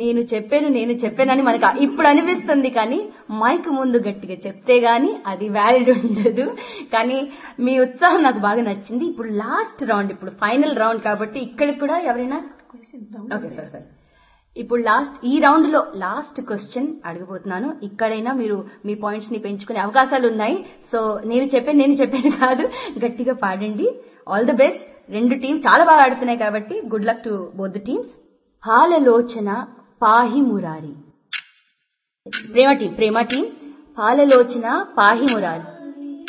నేను చెప్పాను నేను చెప్పానని మనకు ఇప్పుడు అనిపిస్తుంది కానీ మైక్ ముందు గట్టిగా చెప్తే గానీ అది వ్యాలిడ్ ఉండదు కానీ మీ ఉత్సాహం నాకు బాగా నచ్చింది ఇప్పుడు లాస్ట్ రౌండ్ ఇప్పుడు ఫైనల్ రౌండ్ కాబట్టి ఇక్కడ కూడా ఎవరైనా ఓకే సార్ సార్ ఇప్పుడు లాస్ట్ ఈ రౌండ్ లో లాస్ట్ క్వశ్చన్ అడగబోతున్నాను ఇక్కడైనా మీరు మీ పాయింట్స్ ని పెంచుకునే అవకాశాలు ఉన్నాయి సో నేను చెప్పాను నేను చెప్పాను కాదు గట్టిగా పాడండి ఆల్ ది బెస్ట్ రెండు టీం చాలా బాగా ఆడుతున్నాయి కాబట్టి good luck to both teams పాలలోచన పాహి మురారి ప్రేమ టీం ప్రేమ టీం పాలలోచన పాహి మురారి